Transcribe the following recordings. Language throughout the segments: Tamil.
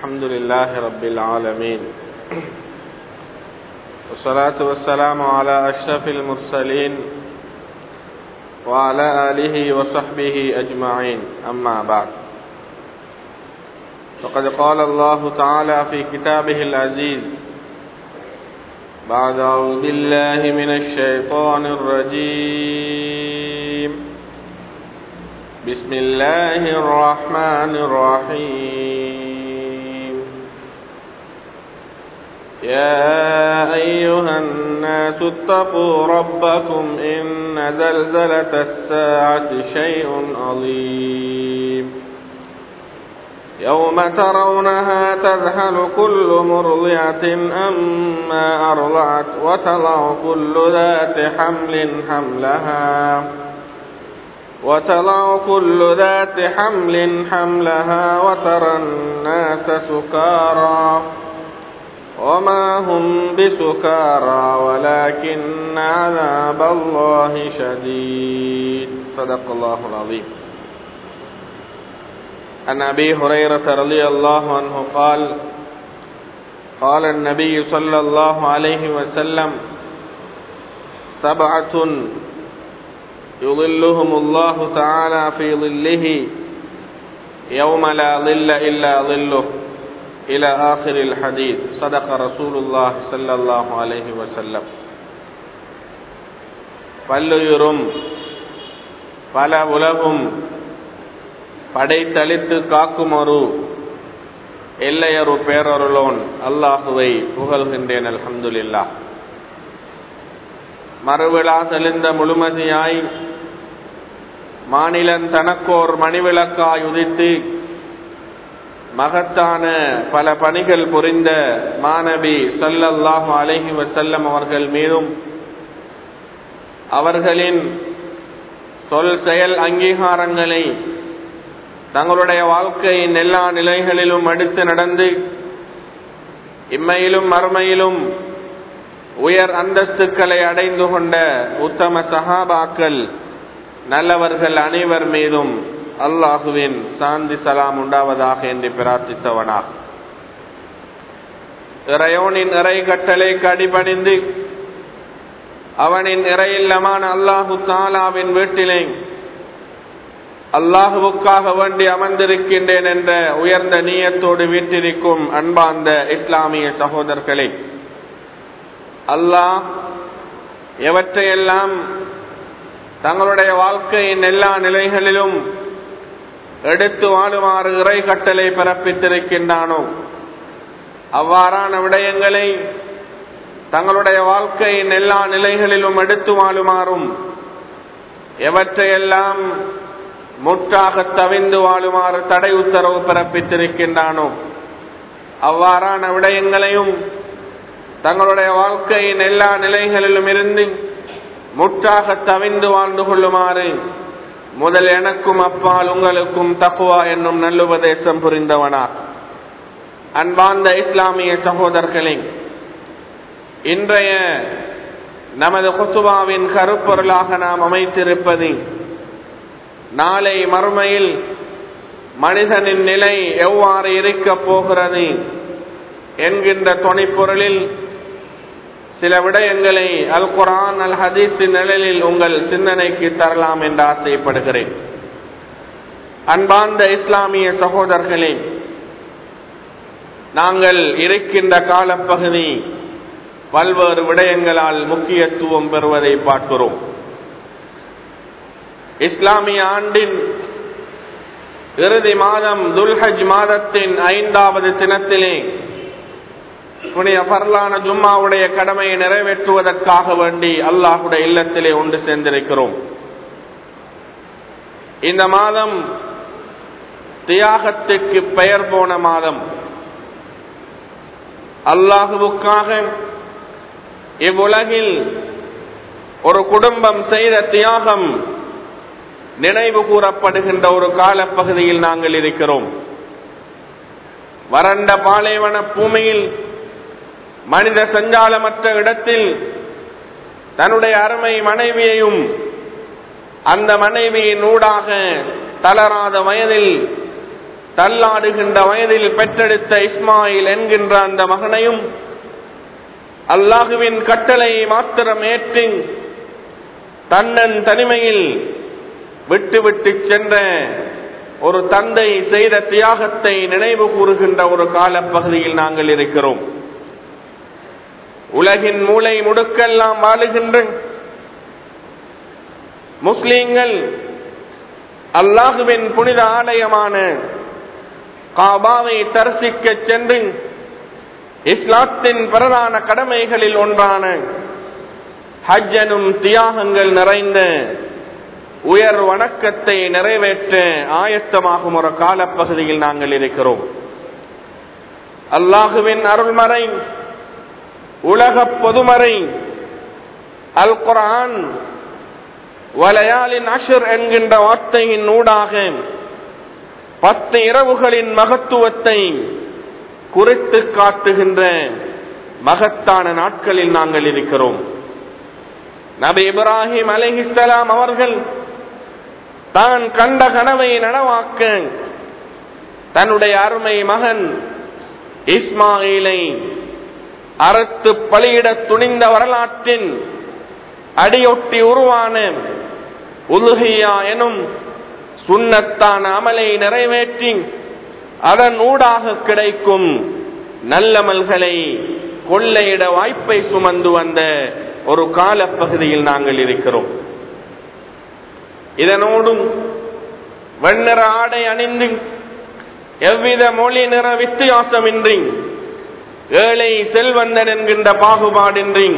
الحمد لله رب العالمين والصلاة والسلام على أشرف المرسلين وعلى آله وصحبه أجمعين أما بعد فقد قال الله تعالى في كتابه العزيز بعد أعوذ بالله من الشيطان الرجيم بسم الله الرحمن الرحيم يا أيها الناس اتقوا ربكم إن زلزلة الساعة شيء عظيم يوم ترونها تذهل كل مرضعة أما أرضعت وتضع كل ذات حمل حملها وتضع كل ذات حمل حملها وترى الناس سكارى وما هم بسكارى ولكن عذاب الله شديد صدق الله العظيم عن أبي هريرة رضي الله عنه قال قال النبي صلى الله عليه وسلم سبعة يظلهم الله تعالى في ظله يوم لا ظل إلا ظله إلى آخر الحديث صدق رسول الله صلى الله عليه وسلم பல்லுயிரும் பல உலகும் படைத்தளித்து காக்குமொரு எல்லையரு பேரருளோன் அல்லாஹுவை புகழ்கின்றேன் அல்ஹம்துலில்லா மறுவிழா தெளிந்த முழுமதியாய் மாநிலன் தனக்கோர் மணிவிளக்காய் உதித்து மகத்தான பல பணிகள் புரிந்த மாணவி சல்லல்லாஹு அலஹி வசல்லம் அவர்கள் மீதும் அவர்களின் சொல் செயல் அங்கீகாரங்களை தங்களுடைய வாழ்க்கையின் எல்லா நிலைகளிலும் அடுத்து நடந்து இம்மையிலும் மறுமையிலும் உயர் அந்தஸ்துக்களை அடைந்து கொண்ட உத்தம சஹாபாக்கள் நல்லவர்கள் அனைவர் மீதும் அல்லாஹுவின் சாந்தி சலாம் உண்டாவதாக என்று பிரார்த்தித்தவனாக இறையோனின் இறை கட்டளை கடிபணிந்து அவனின் இறையில்லமான அல்லாஹு தாலாவின் வீட்டிலே அல்லாஹுவுக்காக வேண்டி அமர்ந்திருக்கின்றேன் என்ற உயர்ந்த நீயத்தோடு வீட்டிருக்கும் அன்பார்ந்த இஸ்லாமிய சகோதரர்களே அல்லாஹ் எவற்றையெல்லாம் தங்களுடைய வாழ்க்கையின் எல்லா நிலைகளிலும் எடுத்து வாழுமாறு இறை கட்டளை பிறப்பித்திருக்கின்றானோ அவ்வாறான விடயங்களை தங்களுடைய வாழ்க்கையின் எல்லா நிலைகளிலும் எடுத்து வாழுமாறும் எவற்றையெல்லாம் முற்றாக தவிந்து வாழுமாறு தடை உத்தரவு பிறப்பித்திருக்கின்றானோ அவ்வாறான விடயங்களையும் தங்களுடைய வாழ்க்கையின் எல்லா நிலைகளிலும் இருந்து முற்றாக தவிந்து வாழ்ந்து கொள்ளுமாறு முதல் எனக்கும் அப்பால் உங்களுக்கும் தக்குவா என்னும் நல்லுபதேசம் புரிந்தவனா அன்பார்ந்த இஸ்லாமிய சகோதரர்களே இன்றைய நமது குத்துபாவின் கருப்பொருளாக நாம் அமைத்திருப்பது நாளை மறுமையில் மனிதனின் நிலை எவ்வாறு இருக்கப் போகிறது என்கின்ற துணைப்பொருளில் சில விடயங்களை அல் குரான் அல் ஹதீஸின் நிழலில் உங்கள் சிந்தனைக்கு தரலாம் என்று ஆசைப்படுகிறேன் அன்பார்ந்த இஸ்லாமிய சகோதரர்களே நாங்கள் இருக்கின்ற காலப்பகுதி பல்வேறு விடயங்களால் முக்கியத்துவம் பெறுவதை பார்க்கிறோம் இஸ்லாமிய ஆண்டின் இறுதி மாதம் துல்ஹஜ் மாதத்தின் ஐந்தாவது தினத்திலே புனித பரலான ஜும்மாவுடைய கடமையை நிறைவேற்றுவதற்காக வேண்டி அல்லாஹுடைய இல்லத்திலே ஒன்று சேர்ந்திருக்கிறோம் இந்த மாதம் தியாகத்திற்கு பெயர் போன மாதம் அல்லாஹுவுக்காக இவ்வுலகில் ஒரு குடும்பம் செய்த தியாகம் நினைவு கூறப்படுகின்ற ஒரு காலப்பகுதியில் நாங்கள் இருக்கிறோம் வறண்ட பாலைவன பூமியில் மனித சஞ்சாலமற்ற இடத்தில் தன்னுடைய அருமை மனைவியையும் அந்த மனைவியின் ஊடாக தளராத வயதில் தள்ளாடுகின்ற வயதில் பெற்றெடுத்த இஸ்மாயில் என்கின்ற அந்த மகனையும் அல்லாஹுவின் கட்டளை மாத்திரம் ஏற்று தன்னன் தனிமையில் விட்டு விட்டு சென்ற ஒரு தந்தை செய்த தியாகத்தை நினைவு கூறுகின்ற ஒரு காலப்பகுதியில் நாங்கள் இருக்கிறோம் உலகின் மூளை முடுக்கெல்லாம் வாழுகின்ற முஸ்லீம்கள் அல்லாஹுவின் புனித ஆலயமான காபாவை தரிசிக்க சென்று இஸ்லாத்தின் பிரதான கடமைகளில் ஒன்றான ஹஜ்ஜனும் தியாகங்கள் நிறைந்த உயர் வணக்கத்தை நிறைவேற்ற ஆயத்தமாகும் ஒரு காலப்பகுதியில் நாங்கள் இருக்கிறோம் அல்லாஹுவின் அருள்மறை உலக பொதுமறை அல் குரான் வலையாலின் அஷர் என்கின்ற வார்த்தையின் ஊடாக பத்து இரவுகளின் மகத்துவத்தை குறித்து காட்டுகின்ற மகத்தான நாட்களில் நாங்கள் இருக்கிறோம் நபி இப்ராஹிம் அலிஹிஸ்லாம் அவர்கள் தான் கண்ட கனவை நனவாக்க தன்னுடைய அருமை மகன் இஸ்மாயிலை அறுத்து பலியிட துணிந்த வரலாற்றின் அடியொட்டி உருவான உலுகியா எனும் சுண்ணத்தான அமலை நிறைவேற்றி அதன் ஊடாக கிடைக்கும் நல்லமல்களை கொள்ளையிட வாய்ப்பை சுமந்து வந்த ஒரு காலப்பகுதியில் நாங்கள் இருக்கிறோம் இதனோடும் வெண்ணிற ஆடை அணிந்து எவ்வித மொழி நிற வித்தியாசமின்றி ஏழை செல்வந்தன் என்கின்ற பாகுபாடின்றி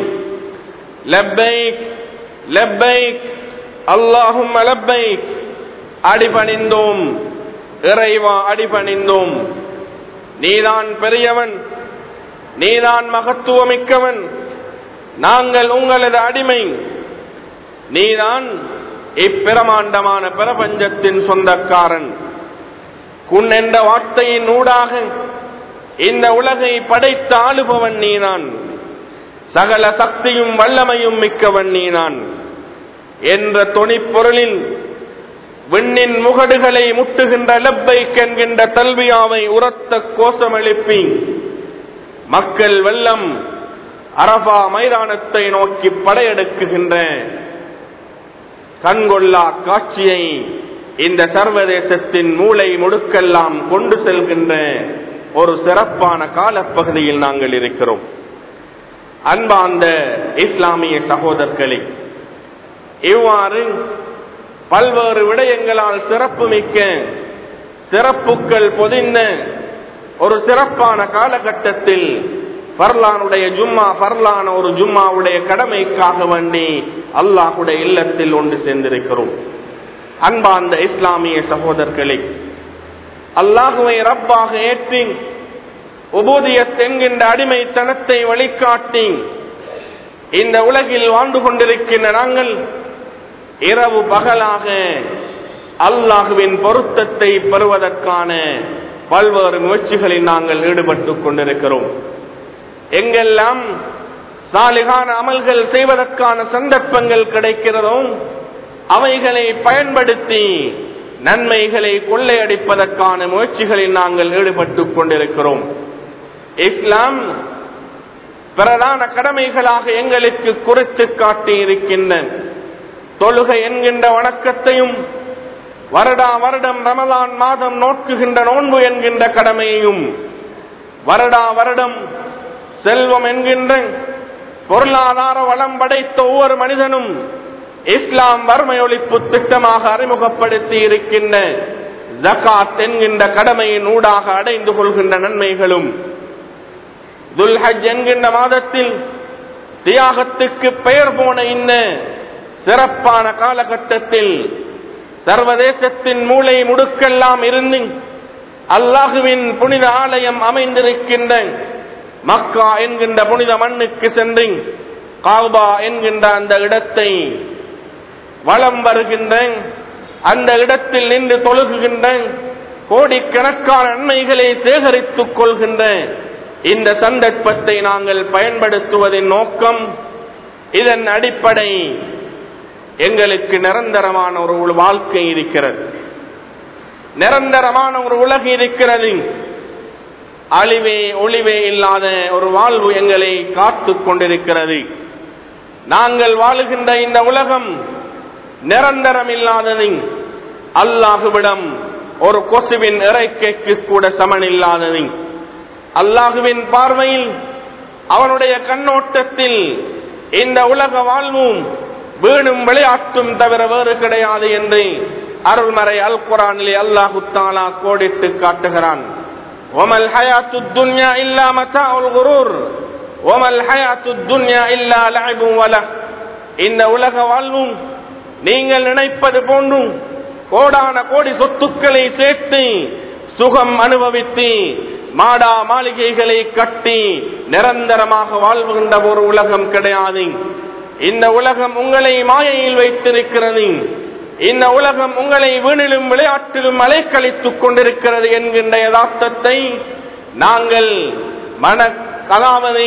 லப்பைக் லப்பைக் அல்லாஹும் லப்பைக் அடிபணிந்தோம் இறைவா அடிபணிந்தோம் நீதான் பெரியவன் நீதான் மகத்துவமிக்கவன் நாங்கள் உங்களது அடிமை நீதான் இப்பிரமாண்டமான பிரபஞ்சத்தின் சொந்தக்காரன் குன் என்ற வார்த்தையின் ஊடாக இந்த உலகை படைத்து ஆளுபவன் நீதான் சகல சக்தியும் வல்லமையும் மிக்கவன் நீதான் என்ற தொனிப்பொருளில் விண்ணின் முகடுகளை முட்டுகின்ற லப்பைக் என்கின்ற தல்வியாவை உரத்த கோஷம் எழுப்பி மக்கள் வெள்ளம் அரபா மைதானத்தை நோக்கி படையெடுக்குகின்ற கண்கொள்ளா காட்சியை இந்த சர்வதேசத்தின் மூளை முடுக்கெல்லாம் கொண்டு செல்கின்ற ஒரு சிறப்பான காலப்பகுதியில் நாங்கள் இருக்கிறோம் அன்பார்ந்த இஸ்லாமிய சகோதரர்களே இவ்வாறு பல்வேறு விடயங்களால் சிறப்பு மிக்க சிறப்புக்கள் பொதிந்த ஒரு சிறப்பான காலகட்டத்தில் பர்லானுடைய ஜும்மா பர்லான ஒரு ஜும்மாவுடைய கடமைக்காக வேண்டி அல்லாஹுடைய இல்லத்தில் ஒன்று சேர்ந்திருக்கிறோம் அன்பார்ந்த இஸ்லாமிய சகோதரர்களே அல்லாஹுவை ரப்பாக ஏற்றி உபோதியத் என்கின்ற அடிமைத்தனத்தை வழிகாட்டி இந்த உலகில் வாழ்ந்து கொண்டிருக்கின்ற நாங்கள் இரவு பகலாக அல்லாஹுவின் பொருத்தத்தை பெறுவதற்கான பல்வேறு முயற்சிகளில் நாங்கள் ஈடுபட்டுக் கொண்டிருக்கிறோம் எங்கெல்லாம் சாலிகான அமல்கள் செய்வதற்கான சந்தர்ப்பங்கள் கிடைக்கிறதோ அவைகளை பயன்படுத்தி நன்மைகளை கொள்ளையடிப்பதற்கான முயற்சிகளில் நாங்கள் ஈடுபட்டுக் கொண்டிருக்கிறோம் இஸ்லாம் பிரதான கடமைகளாக எங்களுக்கு குறித்து காட்டி இருக்கின்ற தொழுகை என்கின்ற வணக்கத்தையும் வருடா வருடம் ரமலான் மாதம் நோக்குகின்ற நோன்பு என்கின்ற கடமையையும் வருடா வருடம் செல்வம் என்கின்ற பொருளாதார வளம் படைத்த ஒவ்வொரு மனிதனும் இஸ்லாம் வறுமை ஒழிப்பு திட்டமாக அறிமுகப்படுத்தி இருக்கின்ற ஜகாத் என்கின்ற கடமையின் ஊடாக அடைந்து கொள்கின்ற நன்மைகளும் துல்ஹஜ் என்கின்ற மாதத்தில் தியாகத்துக்கு பெயர் போன இந்த சிறப்பான காலகட்டத்தில் சர்வதேசத்தின் மூளை முடுக்கெல்லாம் இருந்து அல்லாஹுவின் புனித ஆலயம் அமைந்திருக்கின்ற மக்கா என்கின்ற புனித மண்ணுக்கு சென்று காபா என்கின்ற அந்த இடத்தை வளம் வருகின்ற அந்த இடத்தில் நின்று தொழுகுகின்ற கோடிக்கணக்கான நன்மைகளை சேகரித்துக் கொள்கின்ற இந்த சந்தர்ப்பத்தை நாங்கள் பயன்படுத்துவதின் நோக்கம் இதன் அடிப்படை எங்களுக்கு நிரந்தரமான ஒரு வாழ்க்கை இருக்கிறது நிரந்தரமான ஒரு உலகம் இருக்கிறது அழிவே ஒளிவே இல்லாத ஒரு வாழ்வு எங்களை காத்து கொண்டிருக்கிறது நாங்கள் வாழுகின்ற இந்த உலகம் நிரந்தரம் இல்லாதது அல்லாஹுவிடம் ஒரு கொசுவின் இறைக்கைக்கு கூட சமன் இல்லாதது அல்லாஹுவின் பார்வையில் அவனுடைய கண்ணோட்டத்தில் இந்த உலக வாழ்வும் வீணும் விளையாட்டும் தவிர வேறு கிடையாது என்று அருள்மறை அல் குரானிலே அல்லாஹு தாலா கோடிட்டு காட்டுகிறான் ஒமல் ஹயாத்து துன்யா இல்லா மத்தா உல் குரூர் ஒமல் ஹயாத்து துன்யா இல்லா லஅபும் வலஹ் இந்த உலக வாழ்வும் நீங்கள் நினைப்பது போன்றும் கோடான கோடி சொத்துக்களை சேர்த்து சுகம் அனுபவித்து மாடா மாளிகைகளை கட்டி நிரந்தரமாக வாழ்வுகின்ற ஒரு உலகம் கிடையாது இந்த உலகம் உங்களை மாயையில் வைத்திருக்கிறது இந்த உலகம் உங்களை வீணிலும் விளையாட்டிலும் அலைக்கழித்துக் கொண்டிருக்கிறது என்கின்ற யதார்த்தத்தை நாங்கள் மன அதாவது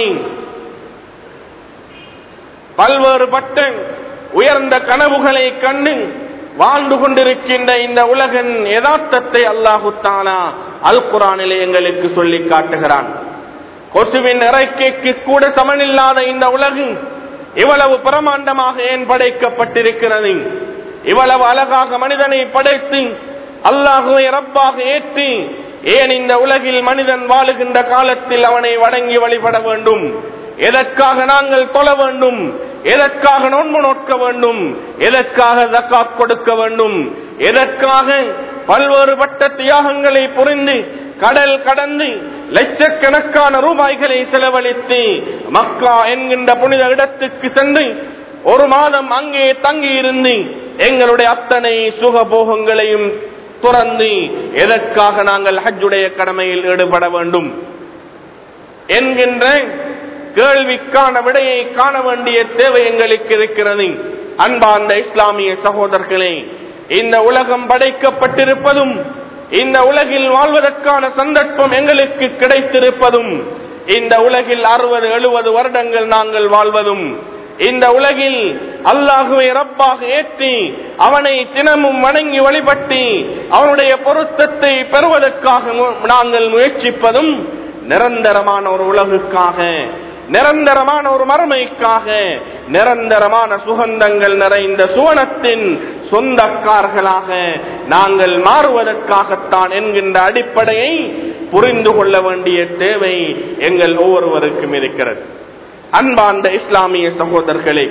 பல்வேறுபட்ட உயர்ந்த கனவுகளை கண்டு வாழ்ந்து கொண்டிருக்கின்ற இந்த உலகின் யதார்த்தத்தை அல்லாஹு தானா அல் குரானிலே எங்களுக்கு சொல்லி காட்டுகிறான் கொசுவின் இறக்கைக்கு கூட சமனில்லாத இந்த உலகு இவ்வளவு பிரமாண்டமாக ஏன் படைக்கப்பட்டிருக்கிறது இவ்வளவு அழகாக மனிதனை படைத்து அல்லாஹுவை ரப்பாக ஏற்றி ஏன் இந்த உலகில் மனிதன் வாழுகின்ற காலத்தில் அவனை வணங்கி வழிபட வேண்டும் எதற்காக நாங்கள் தொழ வேண்டும் எதற்காக நோன்பு நோக்க வேண்டும் எதற்காக ஜக்காத் கொடுக்க வேண்டும் எதற்காக பல்வேறுபட்ட தியாகங்களை புரிந்து கடல் கடந்து லட்சக்கணக்கான ரூபாய்களை செலவழித்து மக்கா என்கின்ற புனித இடத்துக்கு சென்று ஒரு மாதம் அங்கே தங்கி இருந்து எங்களுடைய அத்தனை சுகபோகங்களையும் துறந்து எதற்காக நாங்கள் ஹஜ்ஜுடைய கடமையில் ஈடுபட வேண்டும் என்கின்ற கேள்விக்கான விடையை காண வேண்டிய தேவை எங்களுக்கு இருக்கிறது அன்பார்ந்த இஸ்லாமிய சகோதரர்களே இந்த உலகம் படைக்கப்பட்டிருப்பதும் இந்த உலகில் வாழ்வதற்கான சந்தர்ப்பம் எங்களுக்கு கிடைத்திருப்பதும் இந்த உலகில் அறுபது எழுபது வருடங்கள் நாங்கள் வாழ்வதும் இந்த உலகில் அல்லாஹுவை ரப்பாக ஏற்றி அவனை தினமும் வணங்கி வழிபட்டு அவனுடைய பொருத்தத்தை பெறுவதற்காக மு- நாங்கள் முயற்சிப்பதும் நிரந்தரமான ஒரு உலகுக்காக நிரந்தரமான ஒரு மறுமைக்காக நிரந்தரமான சுகந்தங்கள் நிறைந்த சுவனத்தின் சொந்தக்காரர்களாக நாங்கள் மாறுவதற்காகத்தான் என்கின்ற அடிப்படையை புரிந்து கொள்ள வேண்டிய தேவை எங்கள் ஒவ்வொருவருக்கும் இருக்கிறது அன்பார்ந்த இஸ்லாமிய சகோதரர்களே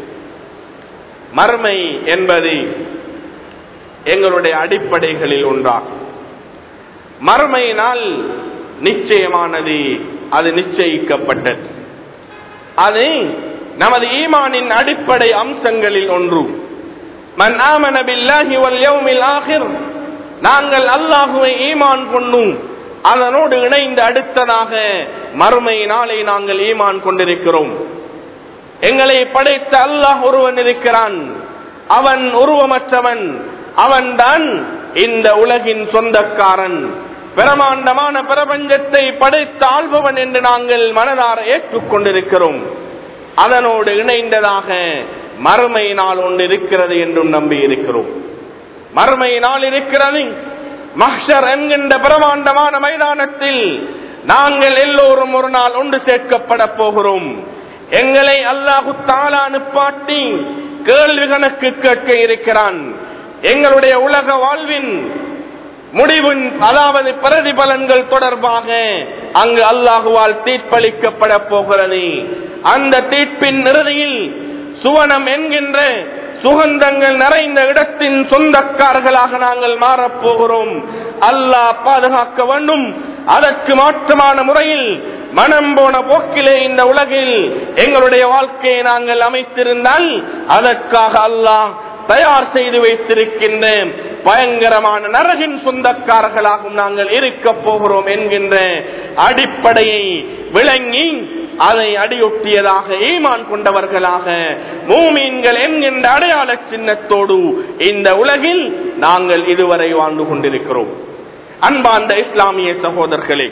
மறுமை என்பது எங்களுடைய அடிப்படைகளில் ஒன்றாகும் மறுமையினால் நிச்சயமானது அது நிச்சயிக்கப்பட்டது அது நமது ஈமானின் அடிப்படை அம்சங்களில் ஒன்று மன் ஆமன பில்லாஹி வல் யௌமில் ஆகிர் நாங்கள் அல்லாஹுவை ஈமான் கொண்டும் அதனோடு இணைந்து அடுத்ததாக மறுமை நாளை நாங்கள் ஈமான் கொண்டிருக்கிறோம் எங்களை படைத்த அல்லாஹ் ஒருவன் இருக்கிறான் அவன் உருவமற்றவன் அவன்தான் இந்த உலகின் சொந்தக்காரன் பிரமாண்டமான பிரபஞ்சத்தை படைத்த ஆள்பவன் என்று நாங்கள் மனதார ஏற்றுக்கொண்டிருக்கிறோம் அதனோடு இணைந்ததாக மறுமை நாள் ஒன்று இருக்கிறது என்றும் நம்பி இருக்கிறோம் மறுமை நாள் இருக்கிறது மஹ்ஷர் என்கின்ற பிரமாண்டமான மைதானத்தில் நாங்கள் எல்லோரும் ஒரு நாள் ஒன்று சேர்க்கப்பட போகிறோம் எங்களை அல்லாஹு தாலா அனுப்பாட்டி கேள்வி கணக்கு கேட்க இருக்கிறான் எங்களுடைய உலக வாழ்வின் முடிவின் அதாவது பிரதிபலன்கள் தொடர்பாக அங்கு அல்லாஹுவால் தீர்ப்பளிக்கப்பட போகிறது அந்த தீர்ப்பின் இறுதியில் சுவனம் என்கின்ற சுகந்தங்கள் நிறைந்த இடத்தின் சொந்தக்காரர்களாக நாங்கள் மாறப்போகிறோம் அல்லாஹ் பாதுகாக்க வேண்டும் அதற்கு மாற்றமான முறையில் மனம் போன போக்கிலே இந்த உலகில் எங்களுடைய வாழ்க்கையை நாங்கள் அமைத்திருந்தால் அதற்காக அல்லாஹ் தயார் செய்து வைத்திருக்கின்ற பயங்கரமான நரகின் சொந்தக்காரர்களாகவும் நாங்கள் இருக்க போகிறோம் என்கின்ற அடிப்படையை விளங்கி அதை அடியொட்டியதாக ஈமான் கொண்டவர்களாக மூமீன்கள் என்கின்ற அடையாள சின்னத்தோடு இந்த உலகில் நாங்கள் இதுவரை வாழ்ந்து கொண்டிருக்கிறோம் அன்பார்ந்த இஸ்லாமிய சகோதரர்களே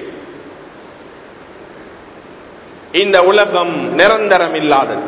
இந்த உலகம் நிரந்தரம் இல்லாதது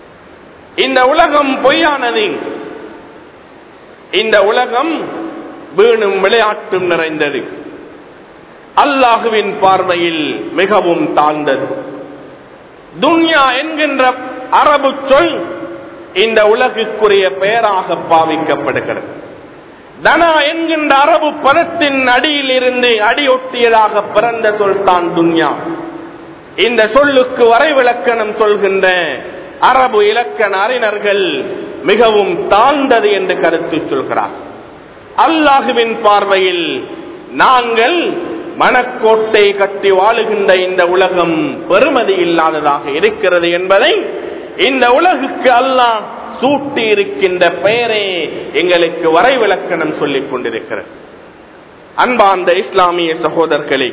இந்த உலகம் பொய்யானது இந்த உலகம் வீணும் விளையாட்டும் நிறைந்தது அல்லாஹுவின் பார்வையில் மிகவும் தாழ்ந்தது துன்யா என்கின்ற அரபு சொல் இந்த உலகுக்குரிய பெயராக பாவிக்கப்படுகிறது தனா என்கின்ற அரபு பதத்தின் அடியில் இருந்து அடியொட்டியதாக பிறந்த சொல் தான் துன்யா இந்த சொல்லுக்கு வரைவிலக்கணம் சொல்கின்ற அரபு இலக்கண அறிஞர்கள் மிகவும் தாழ்ந்தது என்று கருத்து சொல்கிறார் அல்லாஹுவின் பார்வையில் நாங்கள் மனக்கோட்டை கட்டி வாழுகின்ற இந்த உலகம் பெருமதி இல்லாததாக இருக்கிறது என்பதை இந்த உலகுக்கு அல்லாஹ் சூட்டி இருக்கின்ற பெயரே எங்களுக்கு வரைவிலக்கணம் சொல்லிக் கொண்டிருக்கிறது அன்பார்ந்த இஸ்லாமிய சகோதரர்களே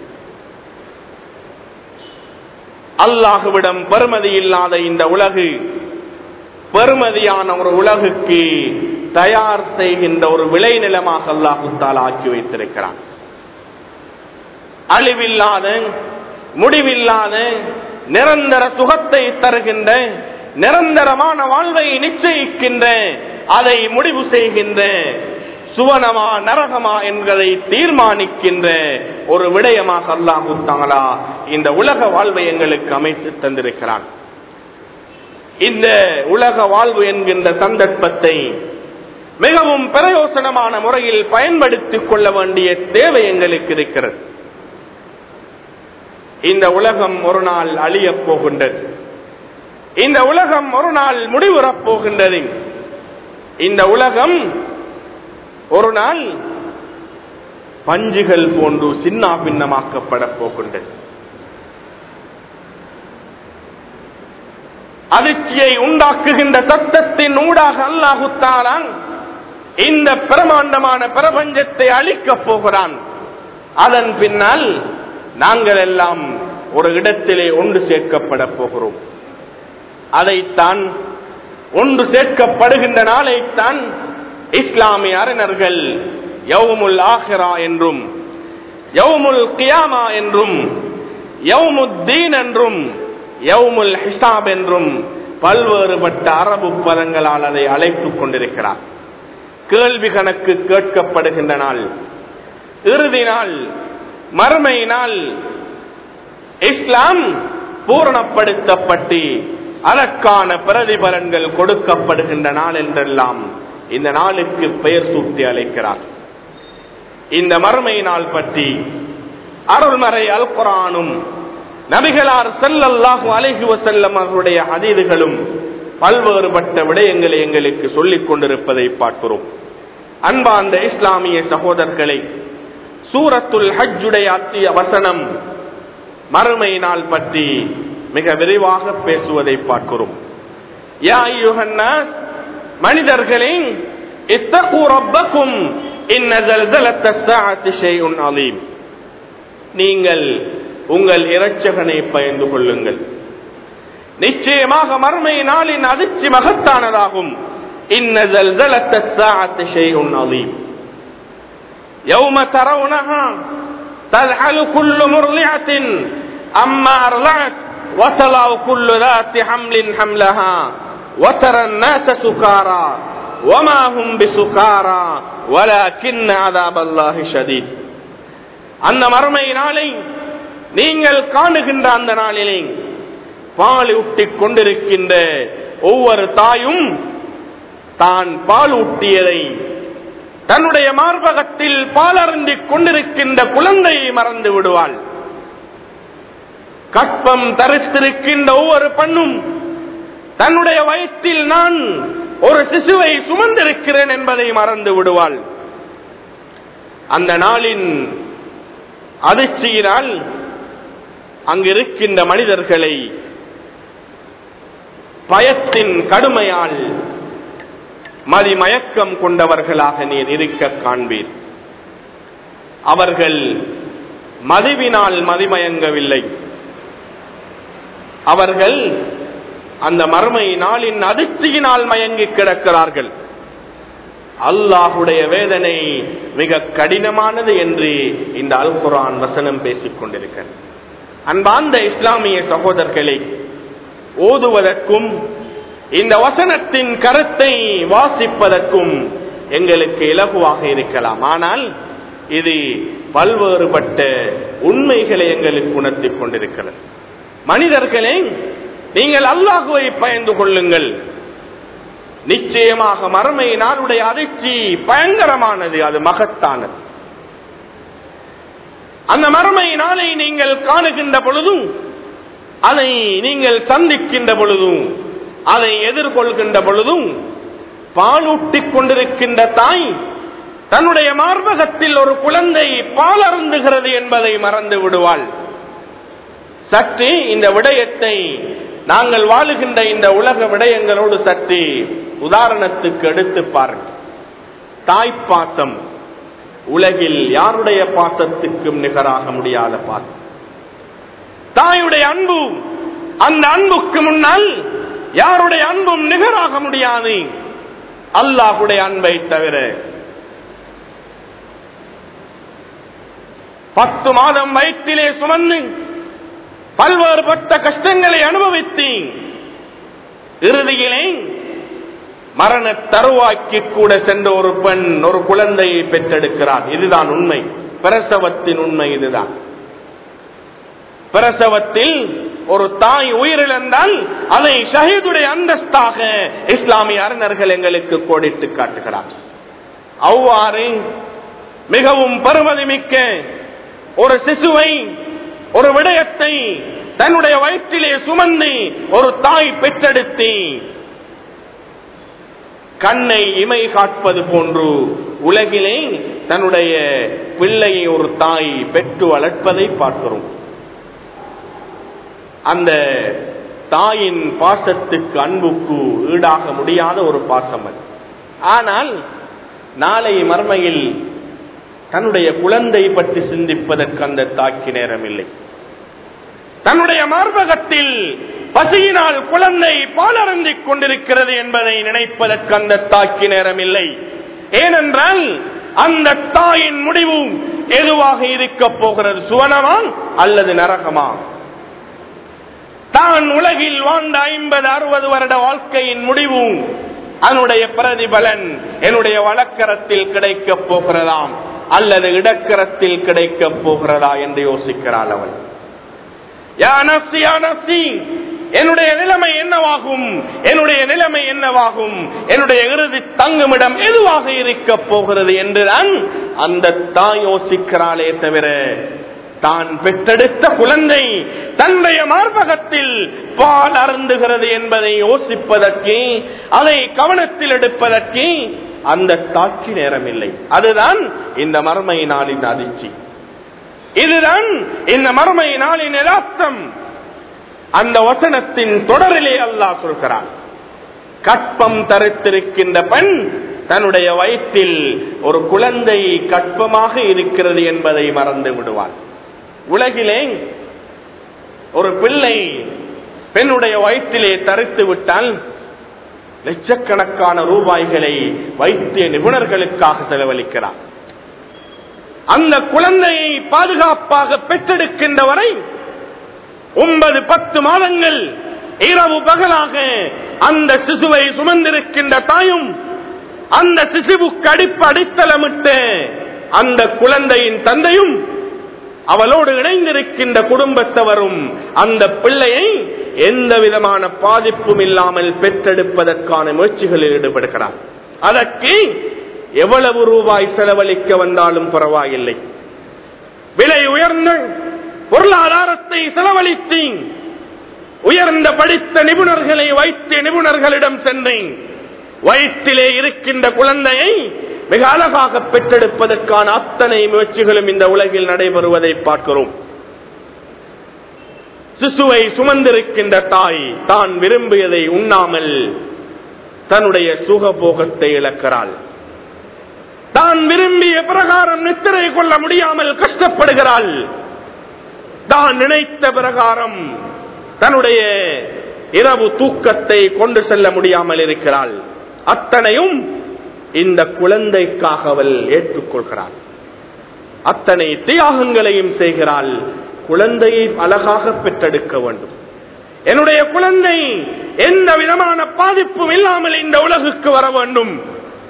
அல்லாஹுவிடம் பெருமதி இல்லாத இந்த உலகு பெருமதியான ஒரு உலகுக்கு தயார் செய்கின்ற ஒரு விளைநிலமாக அல்லாஹுத்தால் ஆக்கி வைத்திருக்கிறான் அழிவில்லாத முடிவில்லாத நிரந்தர சுகத்தை தருகின்ற நிரந்தரமான வாழ்வை நிச்சயிக்கின்ற அதை முடிவு செய்கின்ற சுவனமா நரகமா என்பதை தீர்மானிக்கின்ற ஒரு விடயமாக அல்லாஹு தாங்களா இந்த உலக வாழ்வை எங்களுக்கு அமைத்து தந்திருக்கிறான் இந்த உலக வாழ்வு என்கின்ற சந்தர்ப்பத்தை மிகவும் பிரயோசனமான முறையில் பயன்படுத்திக் கொள்ள வேண்டிய தேவை எங்களுக்கு இருக்கிறது இந்த உலகம் ஒரு நாள் அழியப் போகின்றது இந்த உலகம் ஒரு நாள் முடிவுறப் போகின்றது இந்த உலகம் ஒரு நாள் பஞ்சுகள் போன்று சின்னா பின்னமாக்கப்பட போகின்றது அதிர்ச்சியை உண்டாக்குகின்ற சத்தத்தின் ஊடாக அல்லாஹுத்தாரான் இந்த பிரமாண்டமான பிரபஞ்சத்தை அழிக்கப் போகிறான் அதன் பின்னால் நாங்கள் எல்லாம் ஒரு இடத்திலே ஒன்று சேர்க்கப்பட போகிறோம் அதைத்தான் ஒன்று சேர்க்கப்படுகின்ற நாளைத்தான் இஸ்லாமிய அறிஞர்கள் யவுமுல் ஆஹிரா என்றும் யவுமுல் கியாமா என்றும் யவுமுத்தீன் என்றும் யவுமுல் ஹிசாப் என்றும் பல்வேறுபட்ட அரபு பதங்களால் அதை அழைத்துக் கொண்டிருக்கிறார் கேள்வி கணக்கு கேட்கப்படுகின்ற நாள் இறுதி நாள் மறுமை நாள் இஸ்லாம் பூரணப்படுத்தப்பட்டு அதற்கான பிரதிபலன்கள் கொடுக்கப்படுகின்ற நாள் என்றெல்லாம் இந்த நாளுக்கு பெயர் சூட்டி அழைக்கிறார் இந்த மறுமை நாள் பற்றி அருள்மறை அல் குரானும் நபிகளார் செல்லல்லாஹு அலைஹி வசல்லம் அவர்களுடைய அதீதுகளும் பல்வேறுபட்ட விடயங்களை எங்களுக்கு சொல்லிக் கொண்டிருப்பதை பார்க்கிறோம் அன்பார்ந்த இஸ்லாமிய சகோதரர்களை சூரத்துல் ஹஜ்ஜுடைய அத்திய வசனம் மறுமை நாள் பற்றி மிக விரிவாக பேசுவதை பார்க்கிறோம் யா அய்யுஹன்னாஸ் மனிதர்களே இத்தகு ரப்பக்கும் இன்ன ஜல்சலத்த ஸாஅத்தி ஷைஉன் அலீம் நீங்கள் உங்கள் இரட்சகனை பயந்து கொள்ளுங்கள் நிச்சயமாக மறுமை நாளின் அதிர்ச்சி மகத்தானதாகும் இன்ன ஜல்சலத்த ஸாஅத்தி ஷைஉன் அலீம் யௌம தரவுனஹா تذهل كل مرضعة أما أرضعت وتضع كل ذات حمل حملها وترى الناس سكارى وما هم بسكارى ولكن عذاب الله شديد அந்த மறுமை நாளை நீங்கள் காணுகின்ற அந்த நாளிலே பால் ஊட்டிக் கொண்டிருக்கின்ற ஒவ்வொரு தாயும் தான் பால் ஊட்டியதை தன்னுடைய மார்பகத்தில் பாலருந்திக் கொண்டிருக்கின்ற குழந்தையை மறந்து விடுவாள் கற்பம் தரித்திருக்கின்ற ஒவ்வொரு பெண்ணும் தன்னுடைய வயிற்றில் நான் ஒரு சிசுவை சுமந்திருக்கிறேன் என்பதை மறந்து விடுவாள் அந்த நாளின் அதிர்ச்சியினால் அங்கிருக்கின்ற மனிதர்களை பயத்தின் கடுமையால் மதிமயக்கம் கொண்டவர்களாக நீர் இருக்க காண்பீர் அவர்கள் மதிவினால் மதிமயங்கவில்லை அவர்கள் அந்த மறுமை நாளின் அதிர்ச்சியினால் மயங்கி கிடக்கிறார்கள் அல்லாஹுடைய வேதனை மிக கடினமானது என்று இந்த அல் குரான் வசனம் பேசிக் கொண்டிருக்கிறது அன்பார்ந்த இஸ்லாமிய சகோதரர்களை ஓதுவதற்கும் இந்த வசனத்தின் கருத்தை வாசிப்பதற்கும் எங்களுக்கு இலகுவாக இருக்கலாம் ஆனால் இது பல்வேறுபட்ட உண்மைகளை எங்களுக்கு உணர்த்திக் கொண்டிருக்கிறது மனிதர்களே நீங்கள் அல்லாஹுவை பயந்து கொள்ளுங்கள் நிச்சயமாக மறுமை நாளுடைய அதிர்ச்சி பயங்கரமானது அது மகத்தானது அந்த மறுமை நாளை நீங்கள் காணுகின்ற பொழுதும் அதை நீங்கள் சந்திக்கின்ற பொழுதும் அதை எதிர்கொள்கின்ற பொழுதும் பாலூட்டிக் கொண்டிருக்கின்ற தாய் தன்னுடைய மார்பகத்தில் ஒரு குழந்தை பால் அருந்துகிறது என்பதை மறந்து விடுவாள் சற்று இந்த விடயத்தை நாங்கள் வாழுகின்ற இந்த உலக விடயங்களோடு சற்று உதாரணத்துக்கு எடுத்து பாருங்கள் தாய்ப்பாசம் உலகில் யாருடைய பாசத்துக்கும் நிகராக முடியாத பாசம் தாயுடைய அன்பு அந்த அன்புக்கு முன்னால் யாருடைய அன்பும் நிகராக முடியாது அல்லாஹுடைய அன்பை தவிர பத்து மாதம் வயிற்றிலே சுமந்து பல்வேறுபட்ட கஷ்டங்களை அனுபவித்து இறுதியிலே மரண தருவாய்க்கு கூட சென்ற ஒரு பெண் ஒரு குழந்தையை பெற்றெடுக்கிறார் இதுதான் உண்மை பிரசவத்தின் உண்மை இதுதான் பிரசவத்தில் ஒரு தாய் உயிரிழந்தால் அதை ஷஹீதுடைய அந்தஸ்தாக இஸ்லாமிய அறிஞர்கள் எங்களுக்கு கோடிட்டு காட்டுகிறார் அவ்வாறு மிகவும் பருமதி மிக்க ஒரு சிசுவை ஒரு விடயத்தை தன்னுடைய வயிற்றிலே சுமந்து ஒரு தாய் பெற்றெடுத்து கண்ணை இமை காட்பது போன்று உலகிலே தன்னுடைய பிள்ளையை ஒரு தாய் பெற்று வளர்ப்பதை பார்க்கிறோம் அந்த தாயின் பாசத்துக்கு அன்புக்கு ஈடாக முடியாத ஒரு பாசம் அது ஆனால் நாளை மர்மையில் தன்னுடைய குழந்தை பற்றி சிந்திப்பதற்கு அந்த தாக்கி நேரம் இல்லை தன்னுடைய மார்பகத்தில் பசியினால் குழந்தை பாலருந்திக் கொண்டிருக்கிறது என்பதை நினைப்பதற்கு அந்த தாக்கி நேரம் இல்லை ஏனென்றால் அந்த தாயின் முடிவு எதுவாக இருக்க போகிறது சுவனமா அல்லது நரகமா தான் உலகில் வாழ்ந்த ஐம்பது அறுபது வருட வாழ்க்கையின் முடிவு அதனுடைய பிரதிபலன் என்னுடைய வழக்கரத்தில் கிடைக்கப் போகிறதாம் அல்லது இடக்கரத்தில் கிடைக்கப் போகிறதா என்று யோசிக்கிறாள் அவள் யா நப்சி, யா நப்சி, என்னுடைய நிலைமை என்னவாகும் என்னுடைய நிலைமை என்னவாகும் என்னுடைய இறுதி தங்குமிடம் எதுவாக இருக்க போகிறது என்றுதான் அந்த தாய் யோசிக்கிறாளே தவிர தான் பெற்றெடுத்த குழந்தை தன்னுடைய மார்பகத்தில் பால் அருந்துகிறது என்பதை யோசிப்பதற்கு அதை கவனத்தில் எடுப்பதற்கு அந்த தாட்சி நேரம் இல்லை அதுதான் இந்த மர்மை நாளின் அதிர்ச்சி இதுதான் இந்த மர்மை நாளின் யதார்த்தம் அந்த வசனத்தின் தொடரிலே அல்லாஹ் சொல்கிறான் கற்பம் தரித்திருக்கின்ற பெண் தன்னுடைய வயிற்றில் ஒரு குழந்தை கற்பமாக இருக்கிறது என்பதை மறந்து விடுவாள் உலகிலே ஒரு பிள்ளை பெண்ணுடைய வயிற்றிலே தரித்து விட்டால் லட்சக்கணக்கான ரூபாய்களை வைத்திய நிபுணர்களுக்காக செலவழிக்கிறார் அந்த குழந்தையை பாதுகாப்பாக பெற்றெடுக்கின்ற வரை ஒன்பது பத்து மாதங்கள் இரவு பகலாக அந்த சிசுவை சுமந்திருக்கின்ற தாயும் அந்த சிசுவுக்கு அடிப்பு அடித்தளமிட்டு அந்த குழந்தையின் தந்தையும் அவளோடு இணைந்திருக்கின்ற குடும்பத்தவரும் அந்த பிள்ளையை எந்த விதமான பாதிப்பும் இல்லாமல் பெற்றெடுப்பதற்கான முயற்சிகளில் ஈடுபடுகிறார் அதற்கு எவ்வளவு ரூபாய் செலவழிக்க வந்தாலும் பரவாயில்லை விலை உயர்ந்த பொருளாதாரத்தை செலவழித்து உயர்ந்த படித்த நிபுணர்களை வைத்திய நிபுணர்களிடம் சென்றேன் வயிற்றிலே இருக்கின்ற குழந்தையை மிக அழகாக பெற்றெடுப்பதற்கான அத்தனை முயற்சிகளும் இந்த உலகில் நடைபெறுவதை பார்க்கிறோம் சிசுவை சுமந்திருக்கின்ற தாய் தான் விரும்பியதை உண்ணாமல் தன்னுடைய சுகபோகத்தை இழக்கிறாள் தான் விரும்பிய பிரகாரம் நித்திரை கொள்ள முடியாமல் கஷ்டப்படுகிறாள் தான் நினைத்த பிரகாரம் தன்னுடைய இரவு தூக்கத்தை கொண்டு செல்ல முடியாமல் இருக்கிறாள் அத்தனையும் இந்த குழந்தைக்காக அவள் ஏற்றுக்கொள்கிறாள் அத்தனை தியாகங்களையும் செய்கிறாள் குழந்தையை அழகாக பெற்றெடுக்க வேண்டும் என்னுடைய குழந்தை எந்த விதமான பாதிப்பும் இல்லாமல் இந்த உலகுக்கு வர வேண்டும்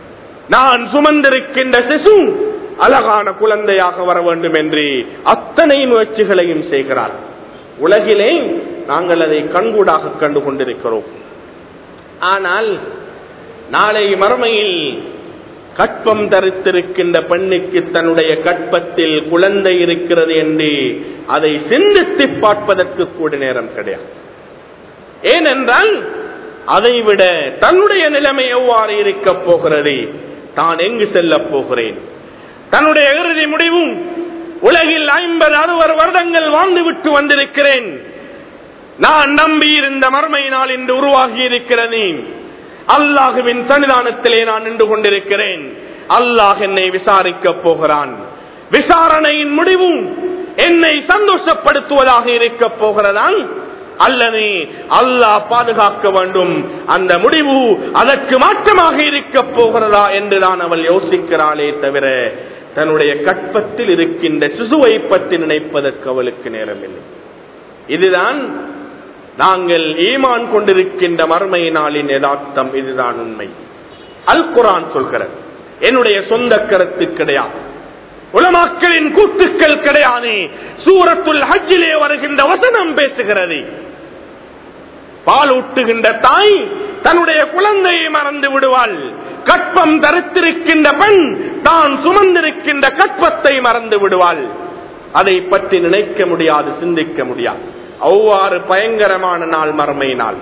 நான் சுமந்திருக்கின்ற சிசு அழகான குழந்தையாக வர வேண்டும் என்று அத்தனை முயற்சிகளையும் செய்கிறார் உலகிலே நாங்கள் அதை கண்கூடாக கண்டு கொண்டிருக்கிறோம் ஆனால் நாளை மறுமையில் கற்பம் தரித்திருக்கின்ற பெண்ணுக்கு தன்னுடைய கற்பத்தில் குழந்தை இருக்கிறது என்று அதை சிந்தித்து பார்ப்பதற்கு கூட நேரம் கிடையாது ஏனென்றால் அதைவிட தன்னுடைய நிலைமை எவ்வாறு இருக்க போகிறது தான் எங்கு செல்ல போகிறேன் தன்னுடைய இறுதி முடிவும் உலகில் ஐம்பது அறுபது வருடங்கள் வாழ்ந்துவிட்டு வந்திருக்கிறேன் நான் நம்பி இருந்த மர்மை நாள் இன்று உருவாகி இருக்கிறது அல்லாஹுவின் சன்னிதானத்திலே நான் நின்று கொண்டிருக்கிறேன் அல்லாஹ் என்னை விசாரிக்க போகிறான் விசாரணையின் முடிவும் என்னை சந்தோஷப்படுத்துவதாக இருக்க போகிறதான் அல்லது அல்லாஹ் பாதுகாக்க வேண்டும் அந்த முடிவு அதற்கு மாற்றமாக இருக்க போகிறதா என்றுதான் அவள் யோசிக்கிறாளே தவிர தன்னுடைய கற்பத்தில் இருக்கின்ற சிசுவை பற்றி நினைப்பதற்கு அவளுக்கு நேரமில்லை இதுதான் நாங்கள் ஈமான் கொண்டிருக்கின்ற மர்மை நாளின் யதார்த்தம் இதுதான் உண்மை அல் குரான் சொல்கிறது என்னுடைய சொந்த கருத்து கிடையாது உலமாக்களின் கூட்டுக்கள் கிடையாது சூரத்துல் ஹஜ்ஜிலே வருகின்ற வசனம் பேசுகிறது பால் ஊட்டுகின்ற தாய் தன்னுடைய குழந்தையை மறந்து விடுவாள் கற்பம் தரித்திருக்கின்ற பெண் தான் சுமந்திருக்கின்ற கற்பத்தை மறந்து விடுவாள் அதை பற்றி நினைக்க முடியாது சிந்திக்க முடியாது அவ்வாறு பயங்கரமான நாள் மறுமை நாள்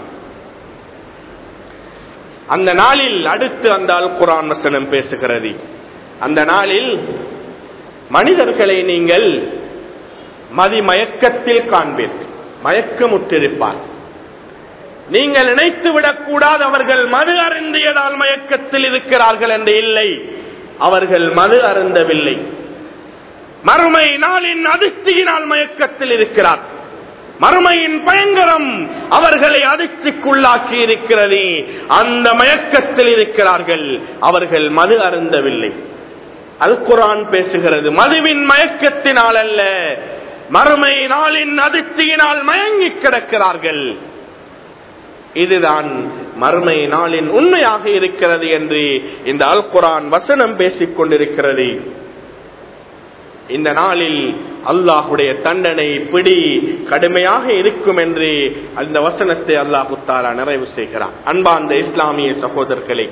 அந்த நாளில் அடுத்து அந்த அல் குரான் வசனம் பேசுகிறது அந்த நாளில் மனிதர்களை நீங்கள் மதிமயக்கத்தில் காண்பீர்கள் மயக்கமுற்றிருப்பார் நீங்கள் நினைத்து விடக்கூடாது அவர்கள் மது அருந்தியதால் மயக்கத்தில் இருக்கிறார்கள் என்று இல்லை அவர்கள் மது அருந்தவில்லை மறுமை நாளின் அதிர்ச்சியினால் மயக்கத்தில் இருக்கிறார் மறுமையின் பயங்கரம் அவர்களை அதிர்ச்சிக்குள்ளாக்கி இருக்கிறது அந்த மயக்கத்தில் இருக்கிறார்கள் அவர்கள் மது அருந்தவில்லை அல் குரான் பேசுகிறது மதுவின் மயக்கத்தினால் அல்ல மறுமை நாளின் அதிர்ச்சியினால் மயங்கி கிடக்கிறார்கள் இதுதான் மறுமை நாளின் உண்மையாக இருக்கிறது என்று இந்த அல் குரான் வசனம் பேசிக் கொண்டிருக்கிறது இந்த நாளில் அல்லாஹுடைய தண்டனை பிடி கடுமையாக இருக்கும் என்று அந்த வசனத்தை அல்லாஹு தாலா நிறைவு செய்கிறார் அன்பார்ந்த இஸ்லாமிய சகோதரர்களே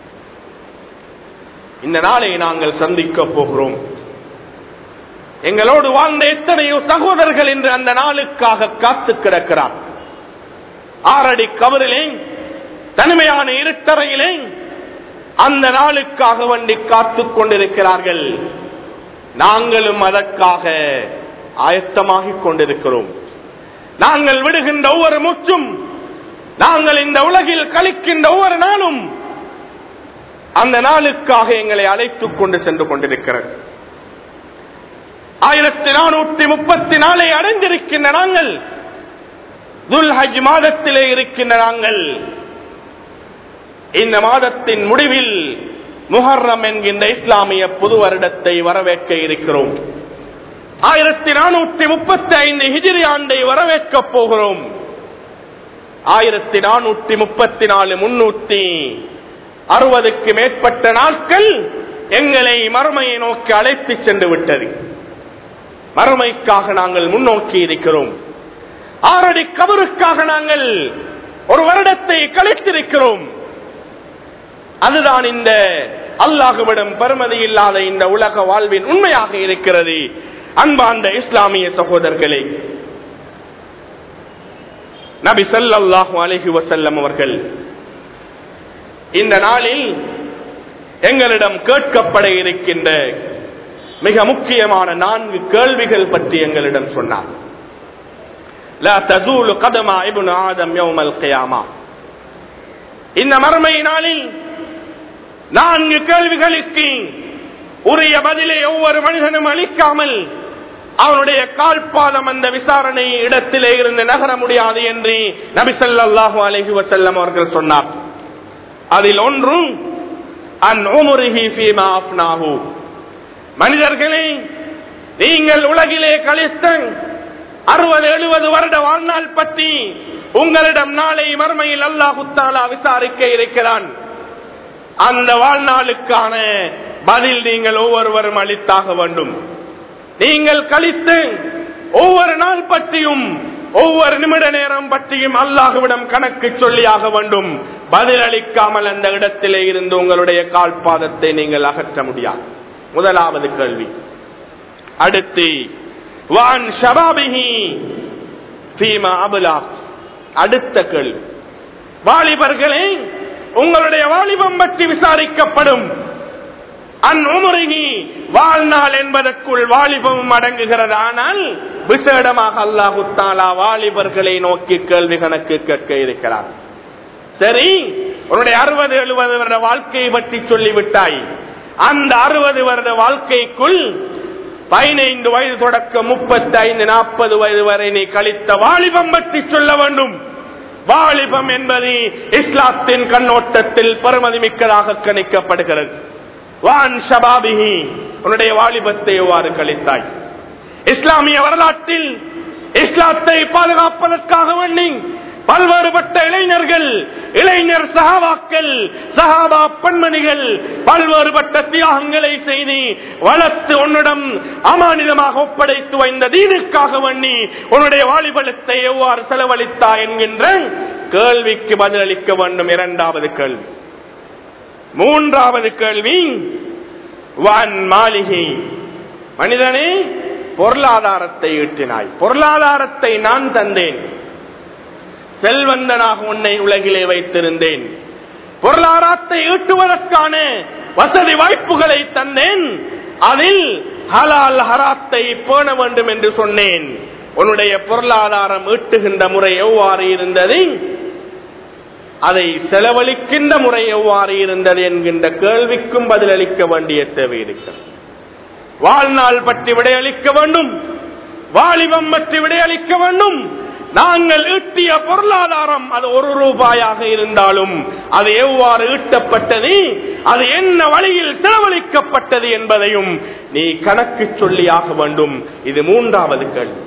இந்த நாளை நாங்கள் சந்திக்க போகிறோம் எங்களோடு வாழ்ந்த எத்தனையோ சகோதரர்கள் என்று அந்த நாளுக்காக காத்து கிடக்கிறார் ஆறடி கவரிலே தனிமையான இருட்டறையிலே அந்த நாளுக்காக வண்டி காத்துக் கொண்டிருக்கிறார்கள் நாங்களும் அதற்காக ஆயத்தமாகிக் கொண்டிருக்கிறோம் நாங்கள் விடுகின்ற ஒவ்வொரு மூச்சும் நாங்கள் இந்த உலகில் கழிக்கின்ற ஒவ்வொரு நாளும் அந்த நாளுக்காக எங்களை அழைத்துக் கொண்டு சென்று கொண்டிருக்கிறது ஆயிரத்தி நானூற்றி முப்பத்தி நாலை அடைந்திருக்கின்ற நாங்கள் துல்ஹஜ் மாதத்திலே இருக்கின்ற நாங்கள் இந்த மாதத்தின் முடிவில் முஹர்ரம் என்கின்ற இஸ்லாமிய புது வருடத்தை வரவேற்க இருக்கிறோம் ஆயிரத்தி நானூற்றி முப்பத்தி ஐந்து ஹிஜிரி ஆண்டை வரவேற்கப் போகிறோம் ஆயிரத்தி நானூற்றி முப்பத்தி நாலு முன்னூத்தி அறுபதுக்கு மேற்பட்ட நாட்கள் எங்களை மறுமையை நோக்கி அழைத்து சென்று விட்டது மறுமைக்காக நாங்கள் முன்னோக்கி இருக்கிறோம் ஆறடி கபருக்காக நாங்கள் ஒரு வருடத்தை கழித்திருக்கிறோம் அதுதான் இந்த அல்லாஹுவிடம் பெருமதி இல்லாத இந்த உலக வாழ்வின் உண்மையாக இருக்கிறது அன்பார்ந்த இஸ்லாமிய சகோதரர்களே நபி ஸல்லல்லாஹு அலைஹி வஸல்லம் அவர்கள் இந்த நாளில் எங்களிடம் கேட்கப்பட இருக்கின்ற மிக முக்கியமான நான்கு கேள்விகள் பற்றி எங்களிடம் சொன்னார் லா தசூலு கதமா இப்னு ஆதம் யௌமல் கியாமா இந்த மறுமை நாளில் நான்கு கேள்விகளுக்கு உரிய பதிலை ஒவ்வொரு மனிதனும் அளிக்காமல் அவனுடைய கால்பாதம் அந்த விசாரணை இடத்திலே இருந்து நகர முடியாது என்று நபி ஸல்லல்லாஹு அலைஹி வஸல்லம் அவர்கள் சொன்னார் அதில் ஒன்று அன் உமுரிஹி ஃபீமா அஃப்னாஹு மனிதர்களே நீங்கள் உலகிலே கழித்த அறுபது எழுபது வருட வாழ்நாள் பற்றி உங்களிடம் நாளை மறுமையில் அல்லாஹு தாலா விசாரிக்க இருக்கிறான் அந்த வாழ்நாளுக்கான பதில் நீங்கள் ஒவ்வொருவரும் அளித்தாக வேண்டும் நீங்கள் கழித்து ஒவ்வொரு நாள் பற்றியும் ஒவ்வொரு நிமிட நேரம் பற்றியும் அல்லாஹுவிடம் கணக்கு சொல்லியாக வேண்டும் பதில் அளிக்காமல் அந்த இடத்திலே இருந்து உங்களுடைய கால்பாதத்தை நீங்கள் அகற்ற முடியாது முதலாவது கேள்வி அடுத்து வான் ஷபாபிஹி ஃபீமா அபுலாக் அடுத்த கேள்வி வாலிபர்களே உங்களுடைய வாலிபம் பற்றி விசாரிக்கப்படும் அந்நுமுறைகி வாழ்நாள் என்பதற்குள் வாலிபமும் அடங்குகிறது ஆனால் விசேடமாக அல்லாஹு தாலா வாலிபர்களை நோக்கி கேள்வி கணக்கு கேட்க இருக்கிறார் சரி உன்னுடைய அறுபது எழுபது வருட வாழ்க்கையை பற்றி சொல்லிவிட்டாய் அந்த அறுபது வருட வாழ்க்கைக்குள் பதினைந்து வயது தொடக்க முப்பத்தி ஐந்து நாற்பது வயது வரை நீ கழித்த வாலிபம் பற்றி சொல்ல வேண்டும் வாலிபம் என்பது இஸ்லாத்தின் கண்ணோட்டத்தில் பெருமதி மிக்கதாக கணிக்கப்படுகிறது வான் ஷபாபிஹி உன்னுடைய வாலிபத்தை எவ்வாறு கழித்தாய் இஸ்லாமிய வரலாற்றில் இஸ்லாத்தை பாதுகாப்பதற்காக வேண்டி பல்வேறுபட்ட இளைஞர்கள் இளைஞர் சகாபாக்கள் சகாபா பெண்மணிகள் பல்வேறுபட்ட தியாகங்களை செய்து வளர்த்து உன்னிடம் அமானிதமாக ஒப்படைத்து வைந்த தீனுக்காக வேண்டி உன்னுடைய வாலிபலத்தை எவ்வாறு செலவழித்தா என்கின்ற கேள்விக்கு பதிலளிக்க வேண்டும் இரண்டாவது கேள்வி மூன்றாவது கேள்வி வான் மாளிகை மனிதனே பொருளாதாரத்தை ஈட்டினாய் பொருளாதாரத்தை நான் தந்தேன் செல்வந்தனாக உன்னை உலகிலே வைத்திருந்தேன் பொருளாதாரத்தை ஈட்டுவதற்கான வசதி வாய்ப்புகளை தந்தேன் அதில் ஹலால் ஹராத்தை பேண வேண்டும் என்று சொன்னேன் உன்னுடைய பொருளாதாரம் ஈட்டுகின்ற முறை எவ்வாறு இருந்தது அதை செலவழிக்கின்ற முறை எவ்வாறு இருந்தது என்கின்ற கேள்விக்கும் பதிலளிக்க வேண்டிய தேவை இருக்கிறது வாழ்நாள் பற்றி விடையளிக்க வேண்டும் வாலிபம் பற்றி விடையளிக்க வேண்டும் நாங்கள் ஈட்டிய பொருளாதாரம் அது ஒரு ரூபாயாக இருந்தாலும் அது எவ்வாறு ஈட்டப்பட்டது அது என்ன வழியில் செலவழிக்கப்பட்டது என்பதையும் நீ கணக்கு சொல்லியாக வேண்டும் இது மூன்றாவது கேள்வி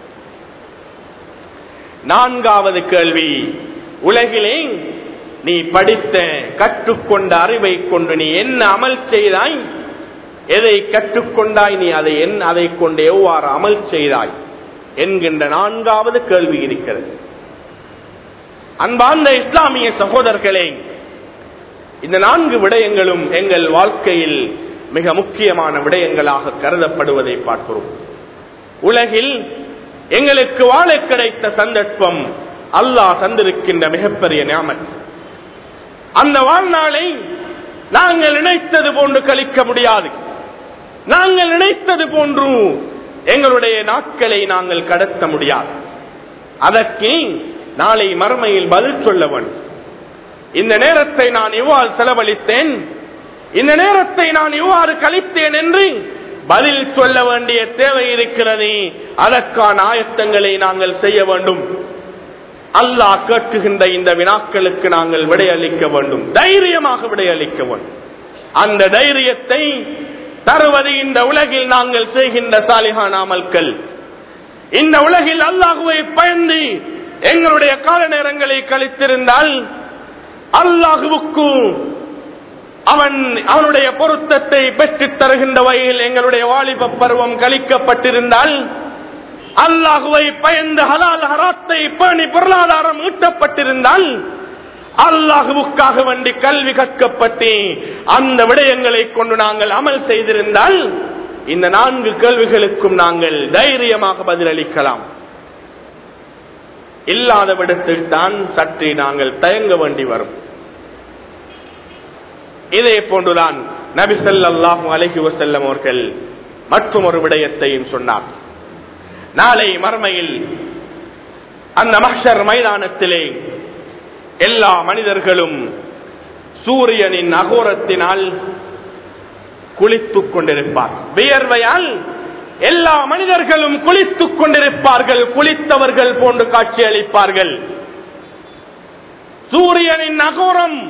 நான்காவது கேள்வி உலகிலே நீ படித்த கற்றுக்கொண்ட அறிவை கொண்டு நீ என்ன அமல் செய்தாய் எதை கற்றுக்கொண்டாய் நீ அதை என் அதை கொண்டு எவ்வாறு அமல் செய்தாய் என்கின்ற நான்காவது கேள்வி இருக்கிறது அன்பார்ந்த இஸ்லாமிய சகோதரர்களே இந்த நான்கு விடயங்களும் எங்கள் வாழ்க்கையில் மிக முக்கியமான விடயங்களாக கருதப்படுவதை பார்க்கிறோம் உலகில் எங்களுக்கு வாழ கிடைத்த சந்தர்ப்பம் அல்லாஹ் தந்திருக்கின்ற மிகப்பெரிய ஞாபகம் அந்த வாழ்நாளை நாங்கள் நினைத்தது போன்று கழிக்க முடியாது நாங்கள் நினைத்தது போன்று எங்களுடைய நாட்களை நாங்கள் கடத்த முடியாது அதற்கு நாளை மறுமையில் பதில் சொல்ல வேண்டும் இந்த நேரத்தை நான் இவ்வாறு செலவழித்தேன் இந்த நேரத்தை நான் இவ்வாறு கழித்தேன் என்று பதில் சொல்ல வேண்டிய தேவை இருக்கிறது அதற்கான ஆயத்தங்களை நாங்கள் செய்ய வேண்டும் அல்லாஹ் கேட்குகின்ற இந்த வினாக்களுக்கு நாங்கள் விடையளிக்க வேண்டும் தைரியமாக விடையளிக்க வேண்டும் அந்த தைரியத்தை தருவது இந்த உலகில் நாங்கள் செய்கின்ற சாலிகான அமல்கள் இந்த உலகில் அல்லாஹுவை பயந்து எங்களுடைய கால நேரங்களை கழித்திருந்தால் அல்லாஹுவுக்கு அவன் அவனுடைய பொருத்தத்தை பெற்றுத் தருகின்ற வகையில் எங்களுடைய வாலிப பருவம் கழிக்கப்பட்டிருந்தால் அல்லாஹுவை பயந்து ஹலால் ஹராத்தை பேணி பொருளாதாரம் ஈட்டப்பட்டிருந்தால் அல்லாஹுவுக்காக வேண்டி கல்வி கற்கப்பட்டு அந்த விடயங்களை கொண்டு நாங்கள் அமல் செய்திருந்தால் இந்த நான்கு கேள்விகளுக்கும் நாங்கள் தைரியமாக பதிலளிக்கலாம் இல்லாத விடத்தில் தான் சற்று நாங்கள் தயங்க வேண்டி வரும் இதே போன்றுதான் நபி ஸல்லல்லாஹு அலைஹி வஸல்லம் அவர்கள் மற்றும் ஒரு விடயத்தையும் சொன்னார் நாளை மறுமையில் அந்த மஹ்ஷர் மைதானத்திலே எல்லா மனிதர்களும் சூரியனின் அகோரத்தினால் குளித்துக் கொண்டிருப்பார் வியர்வையால் எல்லா மனிதர்களும் குளித்துக் கொண்டிருப்பார்கள் குளித்தவர்கள் போன்று காட்சியளிப்பார்கள் சூரியனின் அகோரம்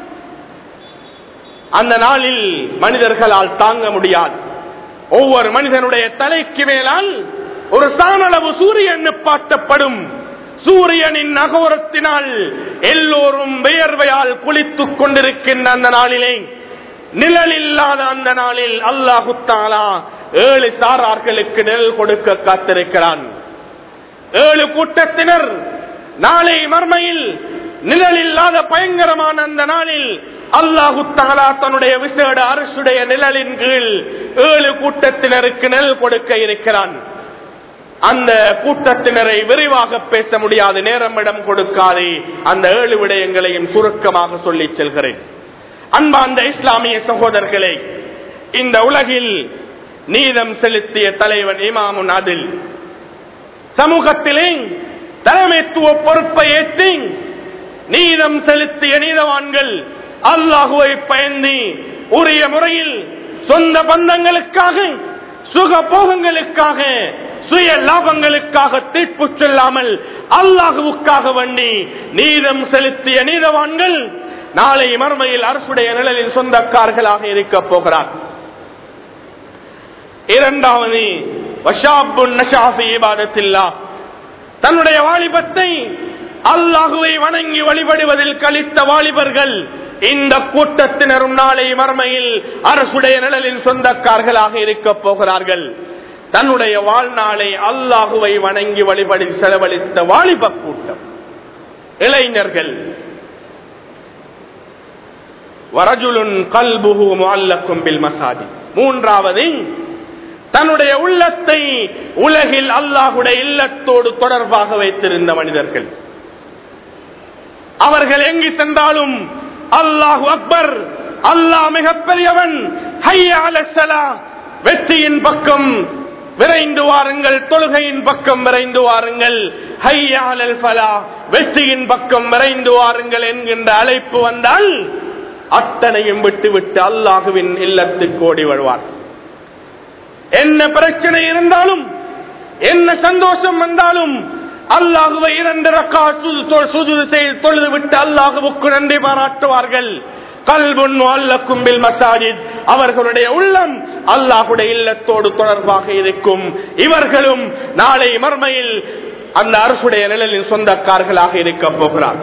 அந்த நாளில் மனிதர்களால் தாங்க முடியாது ஒவ்வொரு மனிதனுடைய தலைக்கு மேலால் ஒரு சாணளவு சூரியன் நிப்பாட்டப்படும் சூரியனின் அகோரத்தினால் எல்லோரும் வியர்வையால் குளித்துக் கொண்டிருக்கின்ற அந்த நாளிலே நிழல் இல்லாத அந்த நாளில் அல்லாஹு தாலா ஏழு சாரார்களுக்கு நிழல் கொடுக்க காத்திருக்கிறான் ஏழு கூட்டத்தினர் நாளை மர்மையில் நிழல் இல்லாத பயங்கரமான அந்த நாளில் அல்லாஹு தாலா தன்னுடைய விசேட அரசுடைய நிழலின் கீழ் ஏழு கூட்டத்தினருக்கு நிழல் கொடுக்க இருக்கிறான் அந்த கூட்டத்தினரை விரிவாக பேச முடியாது நேரம் இடம் கொடுக்காதே அந்த ஏழு விடயங்களையும் சுருக்கமாக சொல்லி செல்கிறேன் அன்பார்ந்த இஸ்லாமிய சகோதரர்களே இந்த உலகில் நீதம் செலுத்திய தலைவன் இமாமுன் அதில் சமூகத்திலே தலைமைத்துவ பொறுப்பை ஏற்றி நீதம் செலுத்திய நீதவான்கள் அல்லாஹுவை பயந்தி உரிய முறையில் சொந்த பந்தங்களுக்காக சுக போகங்களுக்காக சுய லாபங்களுக்காக தீர்ப்பு சொல்லாமல் அல்லாஹுவுக்காக வண்டி நீதம் செலுத்திய நீதவான்கள் நாளை மறுமையில் அரசுடைய நிழலில் சொந்தக்காரர்களாக இருக்க போகிறார் இரண்டாவது தன்னுடைய வாலிபத்தை அல்லாஹுவை வணங்கி வழிபடுவதில் கழித்த வாலிபர்கள் இந்த கூட்டத்தினரும் நாளை மறுமையில் அரசுடைய நிழலின் சொந்தக்காரர்களாக இருக்க போகிறார்கள் தன்னுடைய வாழ்நாளை அல்லாஹுவை வணங்கி வழிபடி செலவழித்த வாலிப கூட்டம் இளைஞர்கள் வரஜுலுன் கல்புகு முல்லக்கும் பில் மசாதி மூன்றாவது தன்னுடைய உள்ளத்தை உலகில் அல்லாஹுடைய இல்லத்தோடு தொடர்பாக வைத்திருந்த மனிதர்கள் அவர்கள் எங்கு சென்றாலும் அல்லாஹு அக்பர் அல்லாஹ் மிகப்பெரியவன் வெற்றியின் பக்கம் விரைந்து வாருங்கள் தொழுகையின் பக்கம் விரைந்து வாருங்கள் வெற்றியின் பக்கம் விரைந்து வாருங்கள் என்கின்ற அழைப்பு வந்தால் அத்தனையும் விட்டுவிட்டு அல்லாஹுவின் இல்லத்துக்கு ஓடி வருவார் என்ன பிரச்சனை இருந்தாலும் என்ன சந்தோஷம் வந்தாலும் அல்லாஹுவை இரண்டு ரக்கா சுஜுது செய்து தொழுது விட்டு அல்லாஹுவுக்கு நன்றி பாராட்டுவார்கள் கல்புன் அல்லக்கும்பில் மசாஜித் அவர்களுடைய உள்ளம் அல்லாஹுடைய இல்லத்தோடு தொடர்பாக இருக்கும் இவர்களும் நாளை மர்மையில் அந்த அரசுடைய நிழலின் சொந்தக்காரர்களாக இருக்க போகிறார்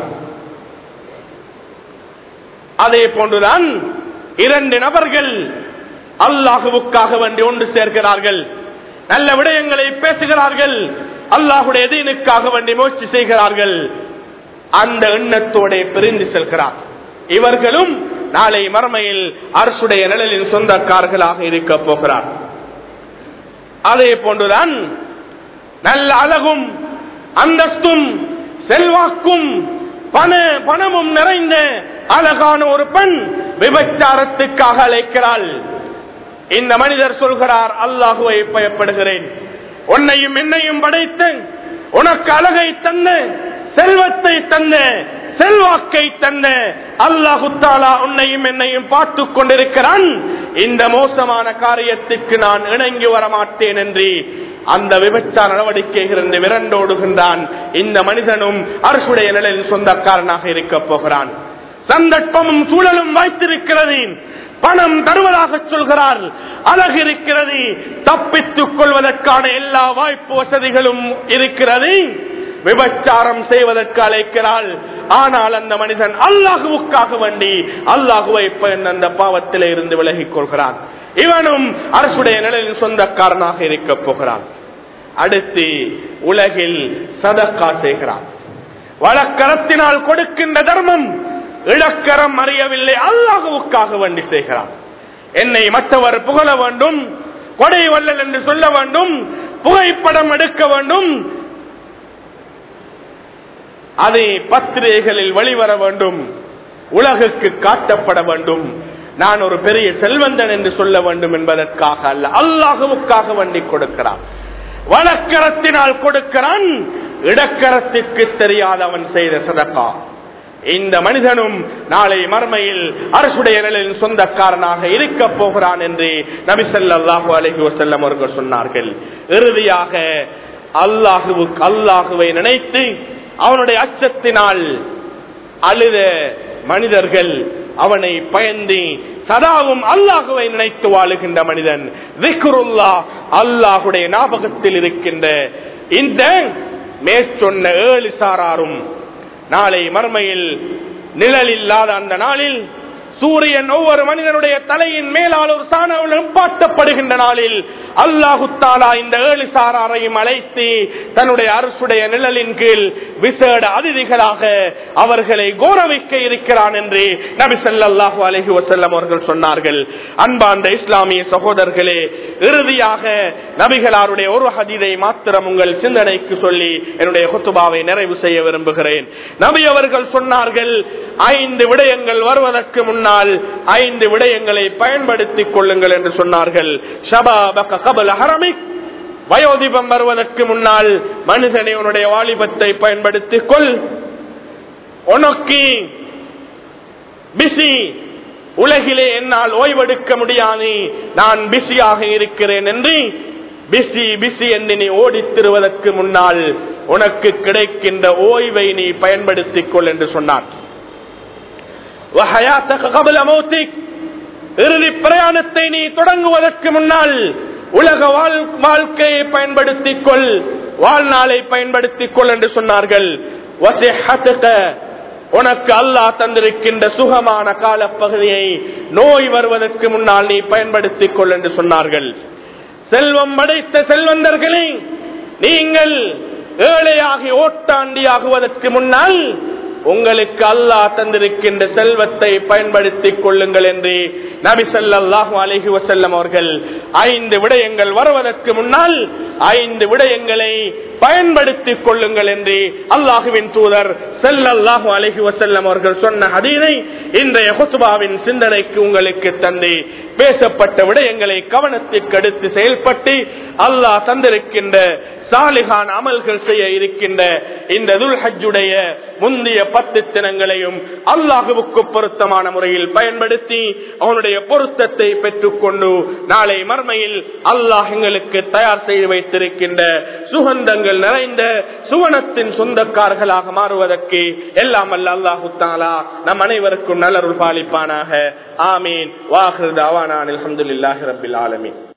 அதே போன்றுதான் இரண்டு நபர்கள் அல்லாஹுவுக்காக வேண்டி ஒன்று சேர்க்கிறார்கள் நல்ல விடயங்களை பேசுகிறார்கள் அல்லாஹுடைய தீனுக்காக வேண்டி முயற்சி செய்கிறார்கள் அந்த எண்ணத்தோட பிரிந்து செல்கிறார் இவர்களும் நாளை மறுமையில் அரசுடைய நிழலின் சொந்தக்காரர்களாக இருக்க போகிறார் அதே போன்றுதான் நல்ல அழகும் அந்தஸ்தும் செல்வாக்கும் பண பணமும் நிறைந்த அழகான ஒரு பெண் விபச்சாரத்துக்காக அழைக்கிறாள் இந்த மனிதர் சொல்கிறார் அல்லாஹுவை பயப்படுகிறேன் உன்னையும் என்னையும் படைத்து உனக்கு அழகை தந்த செல்வத்தை தந்த செல்வாக்கை தந்த அல்லாஹு தாலா உன்னையும் என்னையும் பார்த்து கொண்டிருக்கிறான் இந்த மோசமான காரியத்துக்கு நான் இணங்கி வரமாட்டேன் என்று அந்த விபச்சார நடவடிக்கைகளிருந்து விரண்டோடுகின்றான் இந்த மனிதனும் அரசுடைய நிலையில் சொந்தக்காரனாக இருக்க போகிறான் சந்தர்ப்பமும் சூழலும் வாய்த்திருக்கிறது பணம் தருவதாக சொல்கிறார் அழகு இருக்கிறது தப்பித்துக் கொள்வதற்கான எல்லா வாய்ப்பு வசதிகளும் இருக்கிறது விபச்சாரம் செய்வதற்கு அழைக்கிறாள் ஆனால் அந்த மனிதன் அல்லாஹுவுக்காக வேண்டி அல்லாஹுவை அந்த பாவத்திலே இருந்து விலகிக் கொள்கிறான் இவனும் அரசுடைய நிலையில் சொந்தக்காரனாக இருக்க போகிறான் அடுத்து உலகில் சதக்கா செய்கிறான் வழக்கரத்தினால் கொடுக்கின்ற தர்மம் இழக்கரம் அறியவில்லை அல்லாஹுவுக்காக வேண்டி செய்கிறான் என்னை மற்றவர் புகழ வேண்டும் கொடை வல்லல் என்று சொல்ல வேண்டும் புகைப்படம் எடுக்க வேண்டும் அதை பத்திரிகைகளில் வெளிவர வேண்டும் உலகுக்கு காட்டப்பட வேண்டும் நான் ஒரு பெரிய செல்வந்தன் என்று சொல்ல வேண்டும் என்பதற்காக அல்ல அல்லாஹுவுக்காக வண்டி கொடுக்கிறான் வழக்கரத்தினால் கொடுக்கிறான் இடக்கரத்திற்கு தெரியாத அவன் செய்த சதக்கா இந்த மனிதனும் நாளை மர்மையில் அரசுடைய நிலையில் சொந்தக்காரனாக இருக்க போகிறான் என்று நபிசல்லாஹு அலஹி வசல்லம் அவர்கள் சொன்னார்கள் இறுதியாக அல்லாஹுவுக்கு அல்லாஹுவை நினைத்து அவனுடைய அச்சத்தினால் அழுத மனிதர்கள் அவனை பயந்து சதாவும் அல்லாஹுவை நினைத்து வாழுகின்ற மனிதன் விக்ருல்லா அல்லாஹுடைய ஞாபகத்தில் இருக்கின்ற இந்த மேற்சொன்ன ஏழு சாராரும் நாளை மறுமையில் நிழல் இல்லாத அந்த நாளில் சூரியன் ஒவ்வொரு மனிதனுடைய தலையின் மேலால் ஒரு சாணவன் நிப்பாட்டப்படுகின்ற நாளில் அல்லாஹு தாலா இந்த ஏழு சாராரையும் அழைத்து தன்னுடைய அரசுடைய நிழலின் கீழ் விசேட அதிதிகளாக அவர்களை கௌரவிக்க இருக்கிறான் என்று நபி ஸல்லல்லாஹு அலைஹி வஸல்லம் அவர்கள் சொன்னார்கள் அன்பார்ந்த இஸ்லாமிய சகோதரர்களே இறுதியாக நபிகளாருடைய ஒரு ஹதீதை மாத்திரம் உங்கள் சிந்தனைக்கு சொல்லி என்னுடைய குத்துபாவை நிறைவு செய்ய விரும்புகிறேன் நபி அவர்கள் சொன்னார்கள் ஐந்து விடயங்கள் வருவதற்கு முன்னால் ஐந்து விடயங்களை பயன்படுத்திக் கொள்ளுங்கள் என்று சொன்னார்கள் ஷபாபக கபல ஹரமிக் வயோதிபம் வருவதற்கு முன்னால் மனிதனை உன்னுடைய வாலிபத்தை பயன்படுத்திக் கொள் உனக்கு பிசி உலகிலே என்னால் ஓய்வெடுக்க முடியாது நான் பிஸியாக இருக்கிறேன் என்று பிஸி பிஸி என்று நீ ஓடித் திருவதற்கு முன்னால் உனக்கு கிடைக்கின்ற ஓய்வை நீ பயன்படுத்திக் கொள் என்று சொன்னார் وحياتك قبل موتك இறுதி பிரயாணத்தை நீ தொடங்குவதற்கு முன்னால் உலக வாழ்- வாழ்க்கையை பயன்படுத்திக் கொள் வாழ்நாளை பயன்படுத்திக் கொள் என்று சொன்னார்கள் وصحتك உனக்கு அல்லாஹ் தந்திருக்கின்ற சுகமான காலப்பகுதியை நோய் வருவதற்கு முன்னால் நீ பயன்படுத்திக் கொள் என்று சொன்னார்கள் செல்வம் படைத்த செல்வந்தர்களே நீங்கள் ஏழையாகி ஓட்டாண்டியாகுவதற்கு முன்னால் உங்களுக்கு அல்லாஹ் தந்திருக்கின்ற செல்வத்தை பயன்படுத்திக் கொள்ளுங்கள் என்று நபி ஸல்லல்லாஹு அலைஹி வஸல்லம் அவர்கள் ஐந்து விடயங்கள் வருவதற்கு முன்னால் ஐந்து விடயங்களை பயன்படுத்திக் கொள்ளுங்கள் என்று அல்லாஹுவின் தூதர் ஸல்லல்லாஹு அலைஹி வஸல்லம் அவர்கள் சொன்ன ஹதீனை இன்றைய ஹுத்பாவின் சிந்தனைக்கு உங்களுக்கு தந்து பேசப்பட்ட விடயங்களை கவனத்திற்கு எடுத்து செயல்பட்டு அல்லாஹ் தந்திருக்கின்ற சாலிகான் அமல்கள் செய்ய இருக்கின்ற இந்த துல்ஹஜ்ஜுடைய முந்தைய பத்து தினங்களையும் அல்லாஹுவுக்கு பொருத்தமான முறையில் பயன்படுத்தி அவனுடைய பொருத்தத்தை பெற்றுக்கொண்டு நாளை மர்மையில் அல்லாஹ் எங்களுக்கு தயார் செய்து வைத்திருக்கின்ற சுகந்தங்கள் நிறைந்த சுவனத்தின் சொந்தக்காரர்களாக மாறுவதற்கு எல்லாம் அல்ல அல்லாஹு தாலா நம் அனைவருக்கும் நல்லருள் பாலிப்பானாக ஆமீன் வாஹிர் தாவானான் அல்ஹம்துலில்லாஹி ரப்பில் ஆலமீன்